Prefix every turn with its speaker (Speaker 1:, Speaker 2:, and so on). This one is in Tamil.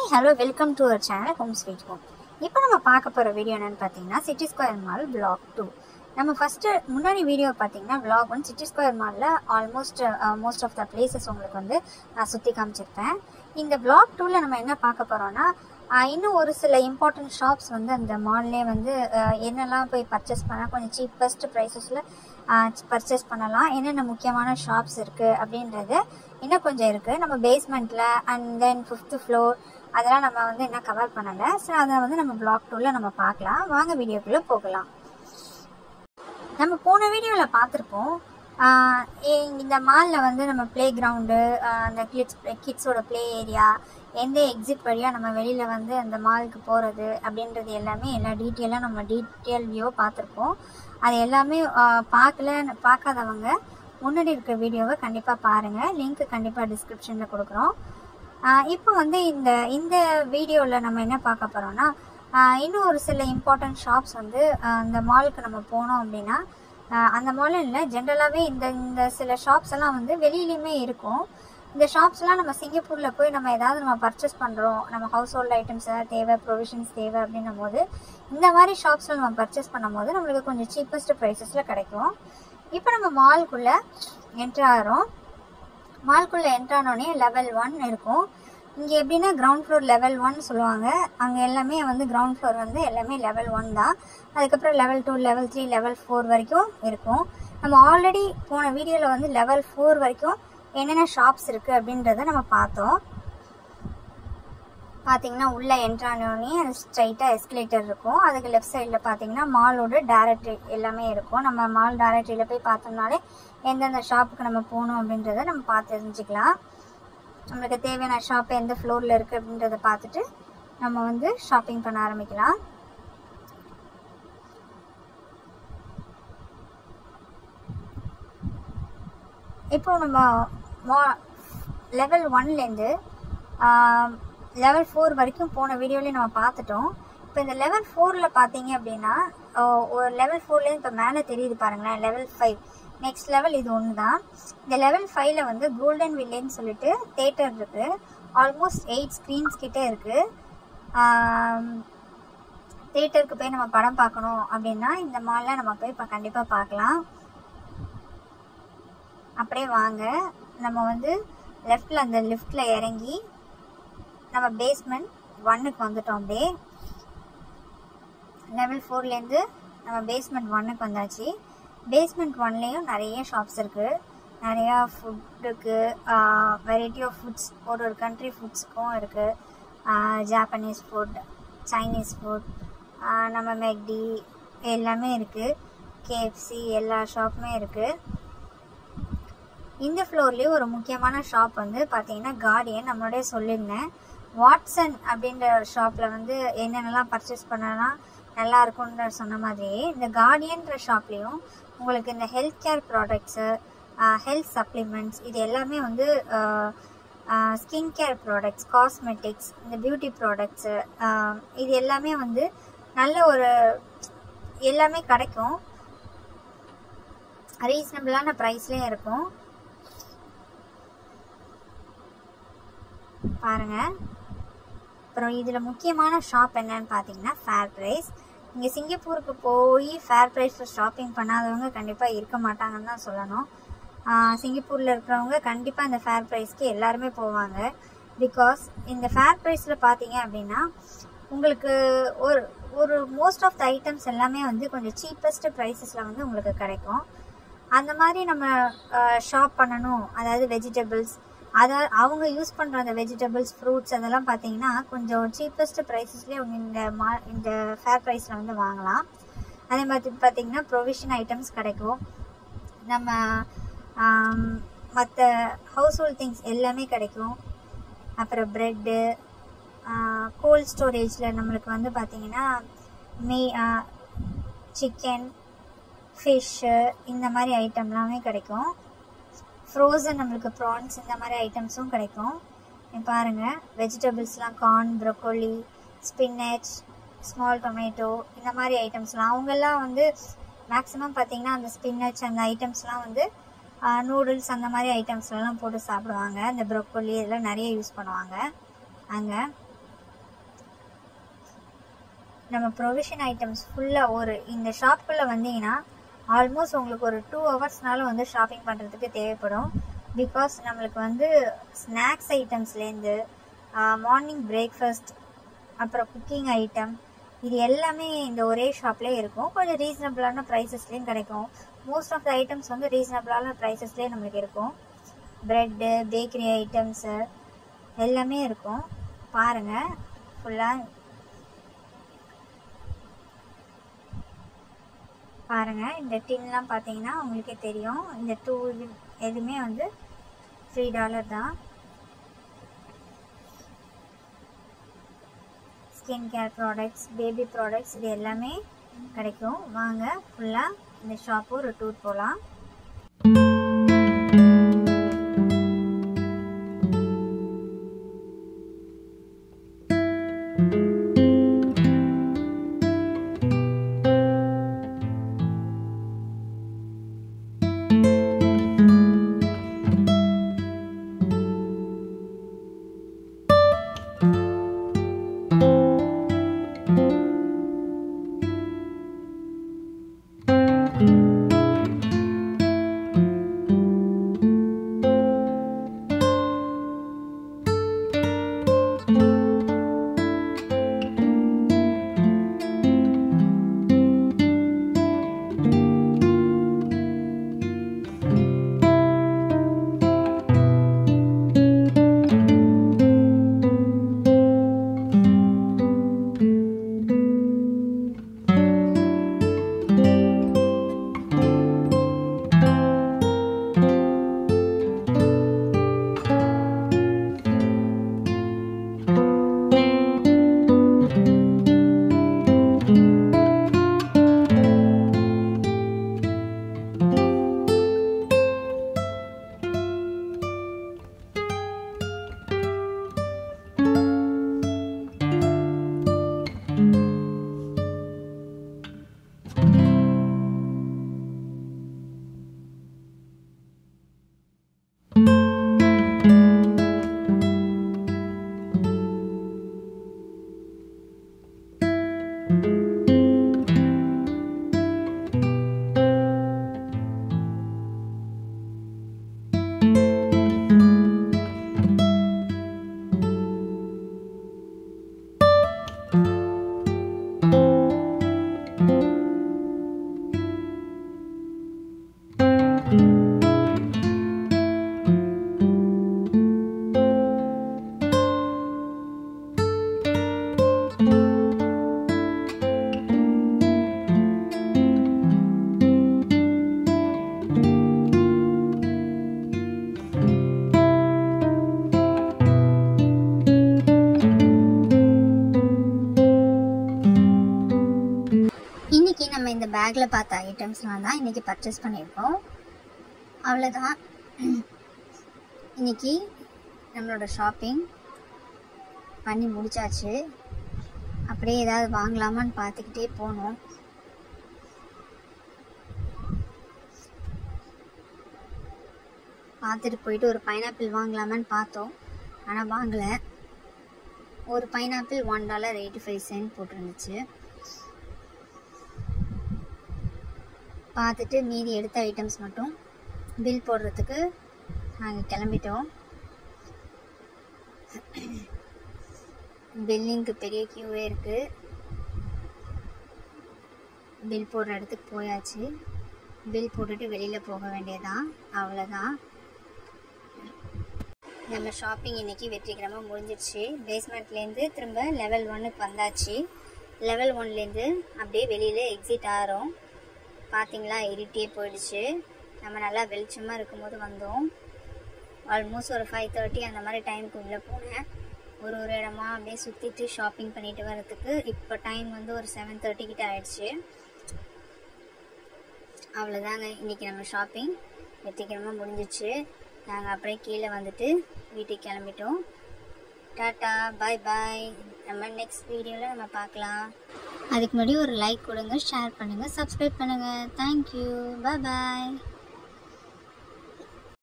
Speaker 1: hello welcome to our channel home sweet home இப்போ நம்ம பார்க்க போகிற வீடியோ என்னன்னு பார்த்தீங்கன்னா city square mall vlog two நம்ம ஃபஸ்ட்டு முன்னாடி வீடியோ பார்த்தீங்கன்னா பிளாக் ஒன் சிட்டி ஸ்கொயர் மாலில் almost most of the places உங்களுக்கு வந்து நான் சுற்றி காமிச்சிருப்பேன் இந்த பிளாக் டூவில் நம்ம என்ன பார்க்க போகிறோன்னா இன்னும் ஒரு சில இம்பார்ட்டன்ட் ஷாப்ஸ் வந்து அந்த மால்லே வந்து அஹ், என்னெல்லாம் போய் பர்ச்சேஸ் பண்ணால் கொஞ்சம் சீப்பஸ்ட் ப்ரைஸஸில் பர்ச்சேஸ் பண்ணலாம் என்னென்ன முக்கியமான ஷாப்ஸ் இருக்குது அப்படின்றது இன்னும் கொஞ்சம் இருக்குது நம்ம பேஸ்மெண்ட்டில் அண்ட் தென் ஃபிஃப்த்து ஃப்ளோர் அதெல்லாம் நம்ம வந்து இன்னும் கவர் பண்ணலை ஸோ அதை வந்து நம்ம பிளாக் டூவில் நம்ம பார்க்கலாம் வாங்க வீடியோக்குள்ளே போகலாம் நம்ம போன வீடியோவில் பார்த்துருப்போம் ஆஹ் ஏ- இந்த மாலில் வந்து நம்ம ப்ளே கிரவுண்டு அந்த கிட்ஸ் கிட்ஸோட ப்ளே ஏரியா எந்த எக்ஸிட் வழியாக நம்ம வெளியில் வந்து அந்த மாலுக்கு போகிறது அப்படின்றது எல்லாமே எல்லா டீட்டெயிலாக நம்ம டீட்டெயில் வியூ பார்த்துருப்போம் அது எல்லாமே ஆஹ் பார்க்கல பார்க்காதவங்க முன்னாடி இருக்க வீடியோவை கண்டிப்பாக பாருங்கள் லிங்க் கண்டிப்பாக டிஸ்கிரிப்ஷனில் கொடுக்குறோம் ஆஹ் இப்போ வந்து இந்த இந்த வீடியோவில் நம்ம என்ன பார்க்க போகிறோம்னா இன்னும் ஒரு சில இம்பார்ட்டன்ட் ஷாப்ஸ் வந்து ஆஹ் இந்த மாலுக்கு நம்ம போனோம் அப்படின்னா ஆஹ் அந்த மாலும் இல்லை ஜென்ரலாகவே இந்த இந்த சில ஷாப்ஸ் எல்லாம் வந்து வெளியிலையுமே இருக்கும் இந்த ஷாப்ஸ்லாம் நம்ம சிங்கப்பூரில் போய் நம்ம ஏதாவது நம்ம பர்ச்சேஸ் பண்ணுறோம் நம்ம ஹவுஸ் ஹோல்ட் ஐட்டம்ஸ் ஏதாவது தேவை ப்ரொவிஷன்ஸ் தேவை அப்படின்னும் போது இந்த மாதிரி ஷாப்ஸில் நம்ம பர்ச்சேஸ் பண்ணும்போது நம்மளுக்கு கொஞ்சம் சீப்பஸ்ட் ப்ரைஸஸில் கிடைக்கும் இப்போ நம்ம மால்குள்ளே என்ட்ரு ஆகிறோம் மால்குள்ளே என்ட்ரானோடனே லெவல் ஒன் இருக்கும் இங்கே எப்படின்னா கிரவுண்ட் ஃப்ளோர் லெவல் ஒன் சொல்லுவாங்க அங்கே எல்லாமே வந்து கிரவுண்ட் ஃப்ளோர் வந்து எல்லாமே லெவல் ஒன் தான் அதுக்கப்புறம் level two level three level four வரைக்கும் இருக்கும் நம்ம ஆல்ரெடி போன வீடியோவில் வந்து லெவல் ஃபோர் வரைக்கும் என்னென்ன ஷாப்ஸ் இருக்குது அப்படின்றத நம்ம பார்த்தோம் பார்த்தீங்கன்னா உள்ளே என்ட்ரானோடனே ஸ்ட்ரைட்டாக எஸ்கலேட்டர் இருக்கும் அதுக்கு லெஃப்ட் சைடில் பார்த்தீங்கன்னா மாலோட டேரக்டரி எல்லாமே இருக்கும் நம்ம மால் டேரக்டரியில் போய் பார்த்தோம்னாலே எந்தெந்த ஷாப்புக்கு நம்ம போகணும் அப்படின்றத நம்ம பார்த்து தெரிஞ்சுக்கலாம் நம்மளுக்கு தேவையான ஷாப் எந்த ஃப்ளோரில் இருக்குது அப்படின்றத பார்த்துட்டு நம்ம வந்து ஷாப்பிங் பண்ண ஆரம்பிக்கலாம் இப்போ நம்ம மா லெவல் ஒன்லேருந்து லெவல் ஃபோர் வரைக்கும் போன வீடியோலேயே நம்ம பார்த்துட்டோம் இப்போ இந்த லெவல் ஃபோரில் பார்த்தீங்க அப்படின்னா ஆஹ் ஒரு லெவல் ஃபோர்லேருந்து இப்போ மேலே தெரியுது பாருங்களேன் லெவல் ஃபைவ் நெக்ஸ்ட் லெவல் இது ஒன்று தான் இந்த லெவல் ஃபைவ்ல வந்து கோல்டன் வில்லேன்னு சொல்லிட்டு தேட்டர் இருக்குது ஆல்மோஸ்ட் எயிட் ஸ்க்ரீன்ஸ் கிட்டே இருக்குது தேட்டருக்கு போய் நம்ம படம் பார்க்கணும் அப்படின்னா இந்த மாலில் நம்ம போய் இப்போ கண்டிப்பாக பார்க்கலாம் அப்படியே வாங்க நம்ம வந்து லெஃப்டில் அந்த லிஃப்ட்டில் இறங்கி நம்ம பேஸ்மெண்ட் ஒன்னுக்கு வந்துட்டோம் அப்படியே லெவல் ஃபோர்லேருந்து நம்ம பேஸ்மெண்ட் ஒன்னுக்கு வந்தாச்சு பேஸ்மெண்ட் ஒன்லேயும் நிறைய ஷாப்ஸ் இருக்குது நிறையா ஃபுட்டுக்கு வெரைட்டி ஆஃப் ஃபுட்ஸ் ஒரு ஒரு கண்ட்ரி ஃபுட்ஸுக்கும் இருக்குது ஜாப்பனீஸ் ஃபுட் சைனீஸ் ஃபுட் நம்ம மெக்டி எல்லாமே இருக்குது கேஎஃப்சி எல்லா ஷாப்புமே இருக்குது இந்த ஃப்ளோர்லேயே ஒரு முக்கியமான ஷாப் வந்து பார்த்தீங்கன்னா கார்டியன் நம்மளோட சொல்லியிருந்தேன் வாட்சன் அப்படின்ற ஷாப்பில் வந்து என்னென்னலாம் பர்ச்சேஸ் பண்ணலாம் நல்லா இருக்கும்ன்ற சொன்ன மாதிரியே இந்த கார்டியன்ற ஷாப்லேயும் உங்களுக்கு இந்த health care products health supplements இது எல்லாமே வந்து ஸ்கின் கேர் ப்ராடக்ட்ஸ் காஸ்மெட்டிக்ஸ் இந்த பியூட்டி ப்ராடக்ட்ஸு இது எல்லாமே வந்து நல்ல ஒரு எல்லாமே கிடைக்கும் ரீசனபிளான ப்ரைஸ்லேயும் இருக்கும் பாருங்க அப்புறம் இதில் முக்கியமான ஷாப் என்னன்னு பார்த்தீங்கன்னா ஃபேர் ப்ரைஸ் இங்கே சிங்கப்பூருக்கு போய் ஃபேர் ப்ரைஸில் ஷாப்பிங் பண்ணாதவங்க கண்டிப்பாக இருக்க மாட்டாங்கன்னு தான் சொல்லணும் ஆஹ் சிங்கப்பூரில் இருக்கிறவங்க கண்டிப்பாக இந்த ஃபேர் ப்ரைஸ்க்கு எல்லாருமே போவாங்க பிகாஸ் இந்த ஃபேர் ப்ரைஸில் பார்த்தீங்க அப்படின்னா உங்களுக்கு ஒரு ஒரு மோஸ்ட் ஆஃப் த ஐட்டம்ஸ் எல்லாமே வந்து கொஞ்சம் சீப்பஸ்ட் ப்ரைஸஸில் வந்து உங்களுக்கு கிடைக்கும் அந்த மாதிரி நம்ம ஷாப் பண்ணணும் அதாவது வெஜிடபிள்ஸ் அதை அவங்க யூஸ் பண்ணுற அந்த வெஜிடபிள்ஸ் ஃப்ரூட்ஸ் அதெல்லாம் பார்த்தீங்கன்னா கொஞ்சம் சீப்பஸ்ட் ப்ரைஸஸ்லேயே இந்த மா இந்த ஃபேர் ப்ரைஸில் வந்து வாங்கலாம் அதே மாதிரி பார்த்தீங்கன்னா ப்ரொவிஷன் ஐட்டம்ஸ் கிடைக்கும் நம்ம மற்ற ஹவுஸ் ஹோல்ட் திங்ஸ் எல்லாமே கிடைக்கும் அப்புறம் ப்ரெட்டு கோல்ட் ஸ்டோரேஜில் நம்மளுக்கு வந்து பார்த்தீங்கன்னா மீ சிக்கன் ஃபிஷ்ஷு இந்த மாதிரி ஐட்டம்லாமே கிடைக்கும் ஃப்ரோசன் நம்மளுக்கு ப்ரான்ஸ் இந்த மாதிரி ஐட்டம்ஸும் கிடைக்கும் இங்க பாருங்க வெஜிடபிள்ஸ்லாம் corn broccoli spinach small tomato இந்த மாதிரி ஐட்டம்ஸ்லாம் அவங்கெல்லாம் வந்து மேக்ஸிமம் பார்த்தீங்கன்னா அந்த ஸ்பின்னச் அந்த ஐட்டம்ஸ்லாம் வந்து நூடுல்ஸ் அந்த மாதிரி ஐட்டம்ஸ்லாம் போட்டு சாப்பிடுவாங்க இந்த ப்ரொக்கோலி இதெல்லாம் நிறைய யூஸ் பண்ணுவாங்க அங்கே நம்ம ப்ரொவிஷன் ஐட்டம்ஸ் ஃபுல்லாக ஒரு இந்த ஷாப்புக்குள்ளே வந்தீங்கன்னா ஆல்மோஸ்ட் உங்களுக்கு ஒரு டூ ஹவர்ஸ்னாலும் வந்து ஷாப்பிங் பண்ணுறதுக்கு தேவைப்படும் பிகாஸ் நம்மளுக்கு வந்து ஸ்நாக்ஸ் ஐட்டம்ஸ்லேருந்து மார்னிங் பிரேக்ஃபாஸ்ட் அப்புறம் குக்கிங் ஐட்டம் இது எல்லாமே இந்த ஒரே ஷாப்லேயே இருக்கும் கொஞ்சம் ரீசனபிளான ப்ரைஸஸ்லேயும் கிடைக்கும் மோஸ்ட் ஆஃப் த ஐட்டம்ஸ் வந்து ரீசனபிளான ப்ரைஸஸ்லேயே நம்மளுக்கு இருக்கும் ப்ரெட்டு பேக்கரி ஐட்டம்ஸு எல்லாமே இருக்கும் பாருங்கள் ஃபுல்லாக பாருங்கள் இந்த டின்லாம் பார்த்தீங்கன்னா உங்களுக்கே தெரியும் இந்த டூ இது எதுவுமே வந்து த்ரீ டாலர் தான் skin care products baby products இது எல்லாமே கிடைக்கும் வாங்க ஃபுல்லாக இந்த ஷாப்பு ஒரு டூர் போகலாம் இன்னைக்கு நம்ம இந்த பேக்கில் பார்த்த ஐட்டம்ஸ்லாம் தான் இன்னைக்கு பர்ச்சேஸ் பண்ணியிருக்கோம் அவ்வளோதான் இன்னைக்கு நம்மளோட ஷாப்பிங் பண்ணி முடிச்சாச்சு அப்படியே ஏதாவது வாங்கலாமான்னு பார்த்துக்கிட்டே போனோம் பார்த்துட்டு போயிட்டு ஒரு பைனாப்பிள் வாங்கலாமான்னு பார்த்தோம் ஆனால் வாங்கலை ஒரு pineapple one dollar eighty five cent போட்டிருந்துச்சு பார்த்துட்டு மீதி எடுத்த ஐட்டம்ஸ் மட்டும் பில் போடுறதுக்கு நாங்கள் கிளம்பிட்டோம் பில்லிங்க்கு பெரிய க்யூவே இருக்குது பில் போடுற இடத்துக்கு போயாச்சு பில் போட்டுட்டு வெளியில் போக வேண்டியதான் அவ்வளோதான் நம்ம ஷாப்பிங் இன்னைக்கு வெற்றிகரமாக முடிஞ்சிருச்சு பேஸ்மெண்ட்லேருந்து திரும்ப லெவல் ஒன்னுக்கு வந்தாச்சு லெவல் ஒன்லேருந்து அப்படியே வெளியில் எக்ஸிட் ஆகிறோம் பார்த்தீங்களா இருட்டியே போயிடுச்சு நம்ம நல்லா வெளிச்சமாக இருக்கும்போது வந்தோம் ஆல்மோஸ்ட் ஒரு ஃபைவ் தேர்ட்டி அந்த மாதிரி டைமுக்கு உள்ளே போனேன் ஒரு ஒரு இடமா அப்படியே சுற்றிட்டு ஷாப்பிங் பண்ணிட்டு வரதுக்கு இப்போ டைம் வந்து ஒரு செவன் தேர்ட்டி கிட்ட ஆயிடுச்சு அவ்வளோதாங்க இன்றைக்கி நம்ம ஷாப்பிங் வெற்றிகரமாக முடிஞ்சிச்சு நாங்கள் அப்படியே கீழே வந்துட்டு வீட்டுக்கு கிளம்பிட்டோம் டாட்டா பாய் பாய் நம்ம நெக்ஸ்ட் வீடியோவில் நம்ம பார்க்கலாம் அதுக்கு முன்னாடி ஒரு லைக் கொடுங்க ஷேர் பண்ணுங்கள் சப்ஸ்கிரைப் பண்ணுங்கள் தேங்க்யூ பாய் பாய்